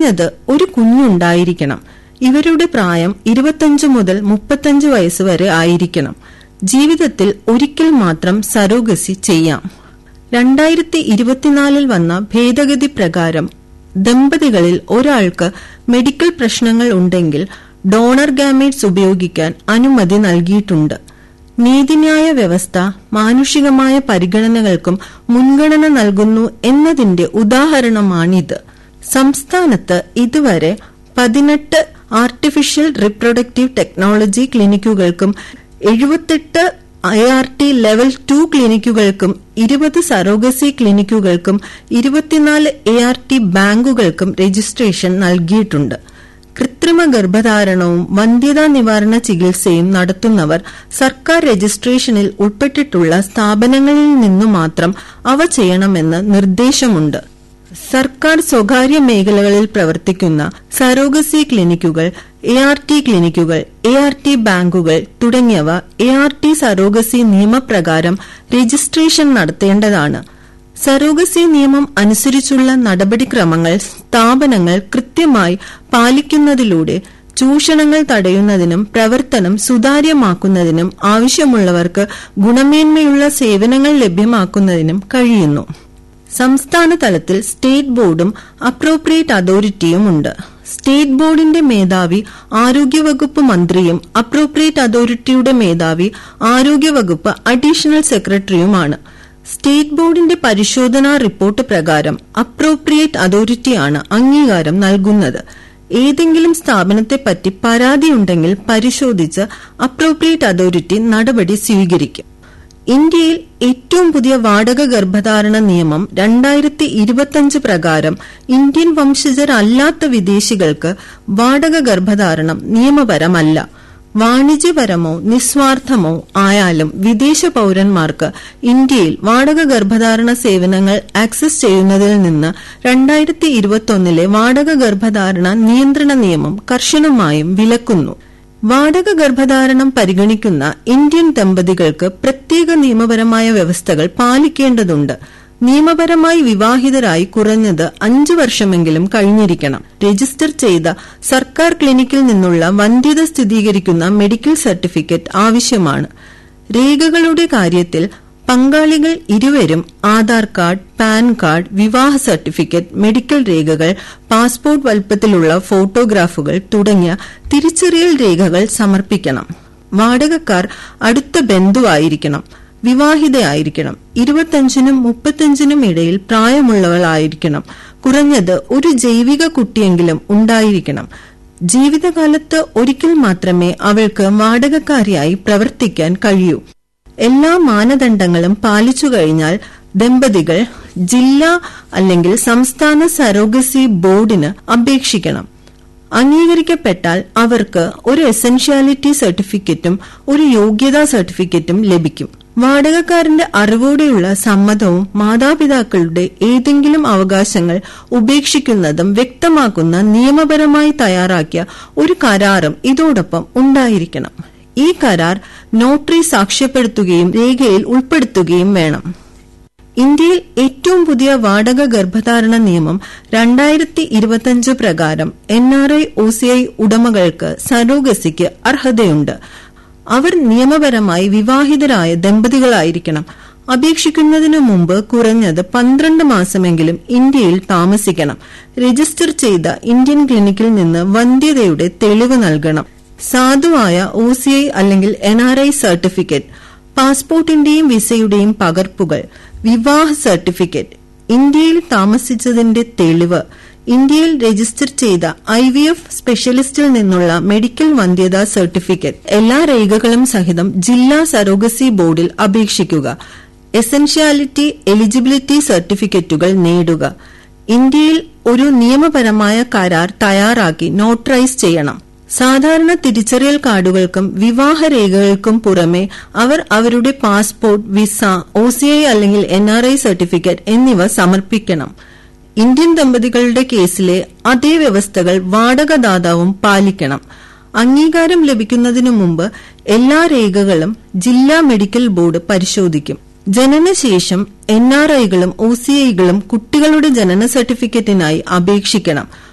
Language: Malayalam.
കുറഞ്ഞത് ഒരു കുഞ്ഞുണ്ടായിരിക്കണം ഇവരുടെ പ്രായം ഇരുപത്തഞ്ച് മുതൽ മുപ്പത്തഞ്ച് വയസ്സ് വരെ ആയിരിക്കണം ജീവിതത്തിൽ ഒരിക്കൽ മാത്രം സരോഗസി ചെയ്യാം രണ്ടായിരത്തി ഇരുപത്തിനാലിൽ വന്ന ഭേദഗതി പ്രകാരം ദമ്പതികളിൽ ഒരാൾക്ക് മെഡിക്കൽ പ്രശ്നങ്ങൾ ഉണ്ടെങ്കിൽ ഡോണർ ഗാമേറ്റ്സ് ഉപയോഗിക്കാൻ അനുമതി നൽകിയിട്ടുണ്ട് നീതിന്യായ വ്യവസ്ഥ മാനുഷികമായ പരിഗണനകൾക്കും മുൻഗണന നൽകുന്നു എന്നതിന്റെ ഉദാഹരണമാണിത് സംസ്ഥാനത്ത് ഇതുവരെ പതിനെട്ട് ആർട്ടിഫിഷ്യൽ റിപ്രൊഡക്റ്റീവ് ടെക്നോളജി ക്ലിനിക്കുകൾക്കും എഴുപത്തെട്ട് I R T level two ക്ലിനിക്കുകൾക്കും ഇരുപത് സറോഗസി ക്ലിനിക്കുകൾക്കും ഇരുപത്തിനാല് എ ആർ ടി ബാങ്കുകൾക്കും രജിസ്ട്രേഷൻ നൽകിയിട്ടുണ്ട് കൃത്രിമ ഗർഭധാരണവും വന്ധ്യതാ നിവാരണ ചികിത്സയും നടത്തുന്നവർ സർക്കാർ രജിസ്ട്രേഷനിൽ ഉൾപ്പെട്ടിട്ടുള്ള സ്ഥാപനങ്ങളിൽ നിന്നു മാത്രം അവ ചെയ്യണമെന്ന് നിർദ്ദേശമുണ്ട് സർക്കാർ സ്വകാര്യ മേഖലകളിൽ പ്രവർത്തിക്കുന്ന സറോഗസി ക്ലിനിക്കുകൾ എ ആർ ടി ക്ലിനിക്കുകൾ എ ആർ ടി ബാങ്കുകൾ തുടങ്ങിയവ എ ആർ ടി സറോഗസി നിയമപ്രകാരം രജിസ്ട്രേഷൻ നടത്തേണ്ടതാണ് സറോഗസി നിയമം അനുസരിച്ചുള്ള നടപടിക്രമങ്ങൾ സ്ഥാപനങ്ങൾ കൃത്യമായി പാലിക്കുന്നതിലൂടെ ചൂഷണങ്ങൾ തടയുന്നതിനും പ്രവർത്തനം സുതാര്യമാക്കുന്നതിനും ആവശ്യമുള്ളവർക്ക് ഗുണമേന്മയുള്ള സേവനങ്ങൾ ലഭ്യമാക്കുന്നതിനും കഴിയുന്നു സംസ്ഥാന തലത്തിൽ സ്റ്റേറ്റ് ബോർഡും അപ്രോപ്രിയേറ്റ് അതോറിറ്റിയുമുണ്ട് സ്റ്റേറ്റ് ബോർഡിന്റെ മേധാവി ആരോഗ്യവകുപ്പ് മന്ത്രിയും അപ്രോപ്രിയേറ്റ് അതോറിറ്റിയുടെ മേധാവി ആരോഗ്യവകുപ്പ് അഡീഷണൽ സെക്രട്ടറിയുമാണ് സ്റ്റേറ്റ് ബോർഡിന്റെ പരിശോധനാ റിപ്പോർട്ട് പ്രകാരം അപ്രോപ്രിയേറ്റ് അതോറിറ്റിയാണ് അംഗീകാരം നൽകുന്നത് ഏതെങ്കിലും സ്ഥാപനത്തെപ്പറ്റി പരാതിയുണ്ടെങ്കിൽ പരിശോധിച്ച് അപ്രോപ്രിയേറ്റ് അതോറിറ്റി നടപടി സ്വീകരിക്കും ഇന്ത്യയിൽ ഏറ്റവും പുതിയ വാടക ഗർഭധാരണ നിയമം രണ്ടായിരത്തി ഇരുപത്തിയഞ്ച് പ്രകാരം ഇന്ത്യൻ വംശജരല്ലാത്ത വിദേശികൾക്ക് വാടക ഗർഭധാരണം നിയമപരമല്ല വാണിജ്യപരമോ നിസ്വാർത്ഥമോ ആയാലും വിദേശ പൌരന്മാർക്ക് ഇന്ത്യയിൽ വാടക ഗർഭധാരണ സേവനങ്ങൾ ആക്സസ് ചെയ്യുന്നതിൽ നിന്ന് രണ്ടായിരത്തി ഇരുപത്തൊന്നിലെ വാടക ഗർഭധാരണ നിയന്ത്രണ നിയമം കർശനമായും വിലക്കുന്നു വാടക ഗർഭധാരണം പരിഗണിക്കുന്ന ഇന്ത്യൻ ദമ്പതികൾക്ക് പ്രത്യേക നിയമപരമായ വ്യവസ്ഥകൾ പാലിക്കേണ്ടതുണ്ട് നിയമപരമായി വിവാഹിതരായി കുറഞ്ഞത് അഞ്ചു വർഷമെങ്കിലും കഴിഞ്ഞിരിക്കണം രജിസ്റ്റർ ചെയ്ത സർക്കാർ ക്ലിനിക്കിൽ നിന്നുള്ള വന്ധ്യത സ്ഥിരീകരിക്കുന്ന മെഡിക്കൽ സർട്ടിഫിക്കറ്റ് ആവശ്യമാണ് രേഖകളുടെ കാര്യത്തിൽ പങ്കാളികൾ ഇരുവരും ആധാർ കാർഡ് പാൻ കാർഡ് വിവാഹ സർട്ടിഫിക്കറ്റ് മെഡിക്കൽ രേഖകൾ പാസ്പോർട്ട് വലുപ്പത്തിലുള്ള ഫോട്ടോഗ്രാഫുകൾ തുടങ്ങിയ തിരിച്ചറിയൽ രേഖകൾ സമർപ്പിക്കണം വാടകക്കാർ അടുത്ത ബന്ധുവായിരിക്കണം വിവാഹിതയായിരിക്കണം ഇരുപത്തഞ്ചിനും മുപ്പത്തഞ്ചിനും ഇടയിൽ പ്രായമുള്ളവളായിരിക്കണം കുറഞ്ഞത് ഒരു ജൈവിക കുട്ടിയെങ്കിലും ഉണ്ടായിരിക്കണം ജീവിതകാലത്ത് ഒരിക്കൽ മാത്രമേ അവൾക്ക് വാടകക്കാരിയായി പ്രവർത്തിക്കാൻ കഴിയൂ എല്ലാ മാനദണ്ഡങ്ങളും പാലിച്ചു കഴിഞ്ഞാൽ ദമ്പതികൾ ജില്ലാ അല്ലെങ്കിൽ സംസ്ഥാന സരോഗസി ബോർഡിന് അപേക്ഷിക്കണം അംഗീകരിക്കപ്പെട്ടാൽ അവർക്ക് ഒരു എസൻഷ്യാലിറ്റി സർട്ടിഫിക്കറ്റും ഒരു യോഗ്യതാ സർട്ടിഫിക്കറ്റും ലഭിക്കും വാടകക്കാരന്റെ അറിവോടെയുള്ള സമ്മതവും മാതാപിതാക്കളുടെ ഏതെങ്കിലും അവകാശങ്ങൾ ഉപേക്ഷിക്കുന്നതും വ്യക്തമാക്കുന്ന നിയമപരമായി തയ്യാറാക്കിയ ഒരു കരാറും ഇതോടൊപ്പം ഉണ്ടായിരിക്കണം ഈ കരാർ നോട്ടറി സാക്ഷ്യപ്പെടുത്തുകയും രേഖയിൽ ഉൾപ്പെടുത്തുകയും വേണം ഇന്ത്യയിൽ ഏറ്റവും പുതിയ വാടക ഗർഭധാരണ നിയമം രണ്ടായിരത്തി ഇരുപത്തിയഞ്ച് പ്രകാരം N R I O C I ഉടമകൾക്ക് സരോഗസിക്ക് അർഹതയുണ്ട് അവർ നിയമപരമായി വിവാഹിതരായ ദമ്പതികളായിരിക്കണം അപേക്ഷിക്കുന്നതിനു മുമ്പ് കുറഞ്ഞത് പന്ത്രണ്ട് മാസമെങ്കിലും ഇന്ത്യയിൽ താമസിക്കണം രജിസ്റ്റർ ചെയ്ത ഇന്ത്യൻ ക്ലിനിക്കിൽ നിന്ന് വന്ധ്യതയുടെ തെളിവ് നൽകണം സാധുവായ ഒ സി ഐ അല്ലെങ്കിൽ എൻ ആർ ഐ സർട്ടിഫിക്കറ്റ് പാസ്പോർട്ടിന്റെയും വിസയുടെയും പകർപ്പുകൾ വിവാഹ സർട്ടിഫിക്കറ്റ് ഇന്ത്യയിൽ താമസിച്ചതിന്റെ തെളിവ് ഇന്ത്യയിൽ രജിസ്റ്റർ ചെയ്ത ഐ വി എഫ് സ്പെഷ്യലിസ്റ്റിൽ നിന്നുള്ള മെഡിക്കൽ വന്ധ്യതാ സർട്ടിഫിക്കറ്റ് എല്ലാ രേഖകളും സഹിതം ജില്ലാ സരോഗസി ബോർഡിൽ അപേക്ഷിക്കുക എസൻഷ്യാലിറ്റി എലിജിബിലിറ്റി സർട്ടിഫിക്കറ്റുകൾ നേടുക ഇന്ത്യയിൽ ഒരു നിയമപരമായ കരാർ തയ്യാറാക്കി നോട്ടറൈസ് ചെയ്യണം സാധാരണ തിരിച്ചറിയൽ കാർഡുകൾക്കും വിവാഹ രേഖകൾക്കും പുറമെ അവർ അവരുടെ passport visa O C I അല്ലെങ്കിൽ എൻ ആർ ഐ സർട്ടിഫിക്കറ്റ് എന്നിവ സമർപ്പിക്കണം ഇന്ത്യൻ ദമ്പതികളുടെ കേസിലെ അതേ വ്യവസ്ഥകൾ വാടകദാതാവും പാലിക്കണം അംഗീകാരം ലഭിക്കുന്നതിനു മുമ്പ് എല്ലാ രേഖകളും ജില്ലാ മെഡിക്കൽ ബോർഡ് പരിശോധിക്കും ജനനശേഷം എൻ ആർ ഐകളും ഒ സി ഐകളും കുട്ടികളുടെ ജനന സർട്ടിഫിക്കറ്റിനായി അപേക്ഷിക്കണം